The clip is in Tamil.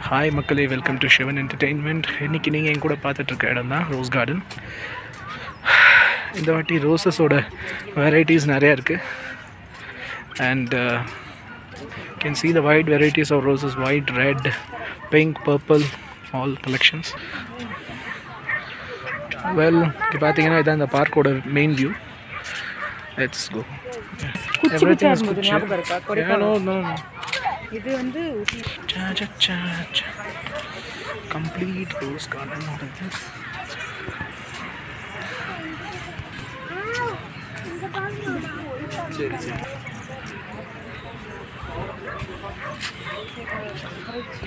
ஹாய் மக்களே வெல்கம் டு ஷிவன் என்டர்டெயின்மெண்ட் இன்றைக்கி நீங்கள் என் கூட பார்த்துட்ருக்க இடம் தான் ரோஸ் கார்டன் இந்த வாட்டி ரோசஸோட வெரைட்டிஸ் நிறையா இருக்குது and can see the wide varieties of roses white red pink purple all collections well இப்போ பார்த்தீங்கன்னா இதான் இந்த பார்க்கோட மெயின் வியூ லெட்ஸ் கோ குச்சி குச்சியா இருந்தது ஞாபகம் இருக்கா no, கொடைக்கானல் no, no. இது வந்து Cha cha cha cha. Complete rose garden. What is this? சரி சரி